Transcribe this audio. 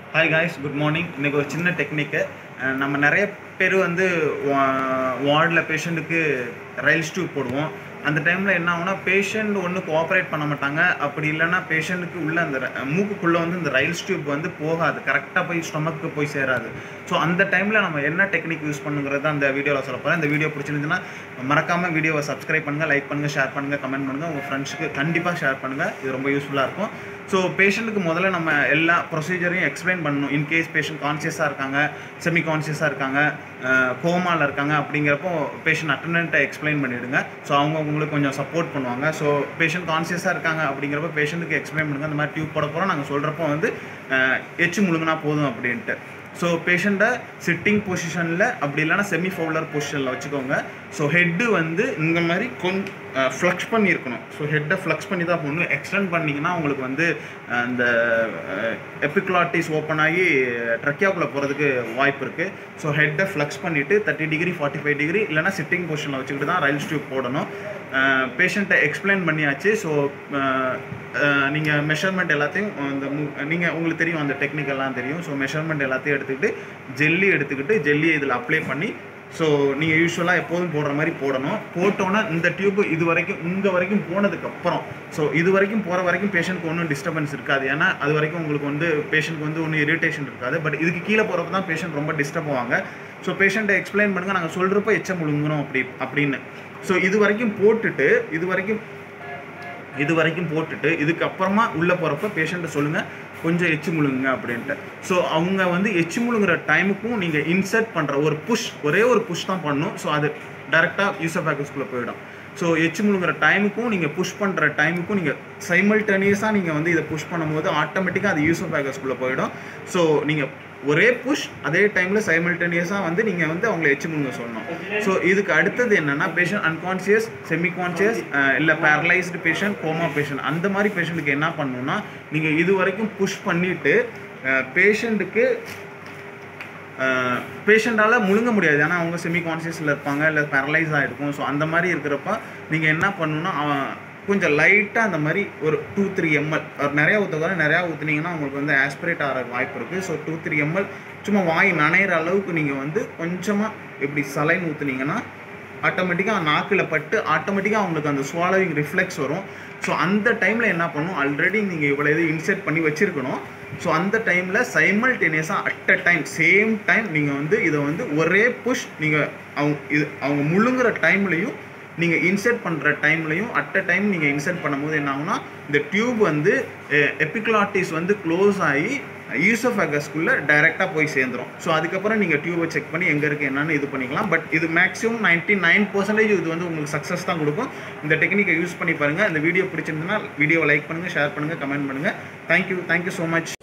hi guys good morning இன்னைக்கு ஒரு சின்ன டெக்னிக்கு நம்ம நிறைய பேர் வந்து வார்டில் பேஷண்ட்டுக்கு ரயில்ஸ் டியூப் போடுவோம் அந்த டைமில் என்ன ஆகும்னா பேஷண்ட் ஒன்று கோஆப்ரேட் பண்ண மாட்டாங்க அப்படி இல்லைன்னா பேஷண்ட்டுக்கு உள்ள அந்த ர- மூக்குக்குள்ளே வந்து இந்த ரயில்ஸ் டியூப் வந்து போகாது கரெக்டாக போய் ஸ்டொமக்கு போய் சேராது ஸோ அந்த டைமில் நம்ம என்ன டெக்னிக் யூஸ் பண்ணுங்கிறத அந்த வீடியோவில் சொல்ல போகிறேன் இந்த வீடியோ பிடிச்சிருந்துச்சுன்னா மறக்காமல் வீடியோவை சப்ஸ்கிரைப் பண்ணுங்கள் லைக் பண்ணுங்கள் ஷேர் பண்ணுங்கள் கமெண்ட் பண்ணுங்கள் உங்கள் ஃப்ரெண்ட்ஸுக்கு கண்டிப்பாக ஷேர் பண்ணுங்கள் இது ரொம்ப யூஸ்ஃபுல்லாக இருக்கும் ஸோ பேஷண்ட்டுக்கு முதல்ல நம்ம எல்லா ப்ரொசீஜரையும் எக்ஸ்பிளைன் பண்ணணும் இன்கேஸ் பேஷண்ட் கான்சியஸாக இருக்காங்க செமி கான்சியஸாக இருக்காங்க கோமாவில் இருக்காங்க அப்படிங்கிறப்போ பேஷண்ட் அட்டண்டண்ட்டை எக்ஸ்பிளைன் பண்ணிவிடுங்க ஸோ அவங்க உங்களுக்கு கொஞ்சம் சப்போர்ட் பண்ணுவாங்க ஸோ பேஷண்ட் கான்சியஸாக இருக்காங்க அப்படிங்கிறப்ப பேஷண்ட்டுக்கு எக்ஸ்பிளைன் பண்ணுங்க இந்த மாதிரி டியூப் போட போகிறோம் நாங்கள் சொல்கிறப்போ வந்து அஹ், எச்சு முழுங்கினா போதும் அப்படின்ட்டு ஸோ பேஷண்ட்டை சிட்டிங் பொசிஷனில் அப்படி இல்லைன்னா செமி ஃபவுலர் பொசிஷனில் வச்சுக்கோங்க ஸோ ஹெட்டு வந்து இந்த மாதிரி கொஞ்சம் ஃப்ளக்ஸ் பண்ணியிருக்கணும் ஸோ ஹெட்டை ஃப்ளக்ஸ் பண்ணி தான் போடணும் எக்ஸ்டெண்ட் பண்ணிங்கன்னா உங்களுக்கு வந்து அஹ், அந்த எபிக்லாட்டிஸ் ஓப்பன் ஆகி ட்ரக்கியாக்குள்ளே போகிறதுக்கு வாய்ப்பு இருக்குது ஸோ ஹெட்டை ஃப்ளக்ஸ் பண்ணிவிட்டு thirty degree forty five degree இல்லைனா சிட்டிங் பொசிஷனில் வச்சுக்கிட்டு தான் ரயில் டியூப் போடணும் பேஷண்ட்டை எக்ஸ்பிளைன் பண்ணியாச்சு ஸோ நீங்கள் மெஷர்மெண்ட் எல்லாத்தையும் அந்த நீங்கள் உங்களுக்கு தெரியும் அந்த டெக்னிக் எல்லாம் தெரியும் ஸோ மெஷர்மெண்ட் எல்லாத்தையும் எடுத்துக்கிட்டு ஜெல்லி எடுத்துக்கிட்டு ஜெல்லியை இதில் அப்ளை பண்ணி ஸோ நீங்கள் யூஸ்வலாக எப்போதும் போடுற மாதிரி போடணும் போட்டோன்னா இந்த டியூப் இது வரைக்கும் இங்கே வரைக்கும் போனதுக்கப்புறம் ஸோ இது வரைக்கும் போகிற வரைக்கும் பேஷண்ட்க்கு ஒன்றும் டிஸ்டர்பன்ஸ் இருக்காது ஏன்னா அது வரைக்கும் உங்களுக்கு வந்து பேஷண்ட்க்கு வந்து ஒன்றும் இரிட்டேஷன் இருக்காது பட் இதுக்கு கீழே போகிறப்ப தான் பேஷண்ட் ரொம்ப டிஸ்டர்ப் ஆவாங்க ஸோ பேஷண்ட்டை எக்ஸ்பிளைன் பண்ணுங்கள் நாங்கள் சொல்கிறப்ப எச்சம் முழுங்கணும் அப்படி அப்படின்னு ஸோ இது வரைக்கும் போட்டுட்டு இது வரைக்கும் இது வரைக்கும் போட்டுட்டு இதுக்கப்புறமா உள்ளே போகிறப்ப பேஷண்ட்டை சொல்லுங்கள் கொஞ்சம் எச்சு முழுங்குங்க அப்படின்ட்டு ஸோ அவங்க வந்து எச்சு முழுங்குற டைமுக்கும் நீங்கள் இன்சர்ட் பண்ணுற ஒரு புஷ் ஒரே ஒரு புஷ் தான் பண்ணணும் ஸோ அது டேரெக்டாக யூசர் போயிடும் ஸோ எச்சு முழுங்குற டைமுக்கும் நீங்கள் புஷ் பண்ணுற டைமுக்கும் நீங்கள் சைமல்டேனியஸாக நீங்கள் வந்து இதை புஷ் பண்ணும்போது ஆட்டோமேட்டிக்காக அது யூசர் பேக்கர்ஸ்குள்ளே போயிடும் ஸோ நீங்கள் ஒரே புஷ் அதே டைமில் சைமல்டேனியஸாக வந்து நீங்கள் வந்து அவங்களை எச்சு முழுங்க சொல்லணும் ஸோ இதுக்கு அடுத்தது என்னென்னா பேஷண்ட் அன்கான்சியஸ் செமி கான்சியஸ் இல்லை பேரலைஸ்டு பேஷண்ட் கோமா பேஷண்ட் அந்த மாதிரி பேஷண்ட்டுக்கு என்ன பண்ணணும்னா நீங்கள் இது வரைக்கும் புஷ் பண்ணிவிட்டு பேஷண்ட்டுக்கு பேஷண்ட்டால் முழுங்க முடியாது ஏன்னா அவங்க செமி கான்சியஸில் இருப்பாங்க இல்லை பேரலைஸ் ஆகிருக்கும் ஸோ அந்த மாதிரி இருக்கிறப்ப நீங்கள் என்ன பண்ணணும்னா அவன் கொஞ்சம் லைட்டாக அந்த மாதிரி ஒரு டூ த்ரீ எம்எல் நிறையா ஊற்றுக்கார நிறையா ஊற்றுனீங்கன்னா உங்களுக்கு வந்து ஆஸ்பிரேட் ஆகிற வாய்ப்பு இருக்குது ஸோ டூ த்ரீ எம்எல் சும்மா வாய் நனையிற அளவுக்கு நீங்கள் வந்து கொஞ்சமாக இப்படி சலைன் ஊற்றுனீங்கன்னா ஆட்டோமேட்டிக்காக நாக்கில் பட்டு ஆட்டோமேட்டிக்காக அவங்களுக்கு அந்த ஸ்வாலோவிங் ரிஃப்ளெக்ஸ் வரும் ஸோ அந்த டைமில் என்ன பண்ணும் ஆல்ரெடி நீங்கள் இவ்வளோ இது இன்செர்ட் பண்ணி வச்சுருக்கணும் ஸோ அந்த டைமில் சைமல்டேனியஸாக at a time same time நீங்கள் வந்து இதை வந்து ஒரே புஷ் நீங்கள் அவங்க இது அவங்க முழுங்குற டைம்லையும் நீங்கள் இன்செர்ட் பண்ணுற டைம்லையும் அட் அ டைம் நீங்கள் இன்செர்ட் பண்ணும்போது என்ன ஆகும்னா இந்த டியூப் வந்து எபிக்லாட்டிஸ் வந்து க்ளோஸ் ஆகி யூசோஃபேகஸ்குள்ளே டைரெக்டாக போய் சேர்ந்துரும் ஸோ அதுக்கப்புறம் நீங்கள் டியூபை செக் பண்ணி எங்கே இருக்குது என்னன்னு இது பண்ணிக்கலாம் பட் இது மேக்ஸிமம் நைன்ட்டி நைன் பர்சன்டேஜ் இது வந்து உங்களுக்கு சக்ஸஸ் தான் கொடுக்கும் இந்த டெக்னிக்கை யூஸ் பண்ணி பாருங்கள் இந்த வீடியோ பிடிச்சிருந்ததுன்னா வீடியோவை லைக் பண்ணுங்கள் ஷேர் பண்ணுங்கள் கமெண்ட் பண்ணுங்கள் தேங்க்யூ தேங்க்யூ ஸோ மச்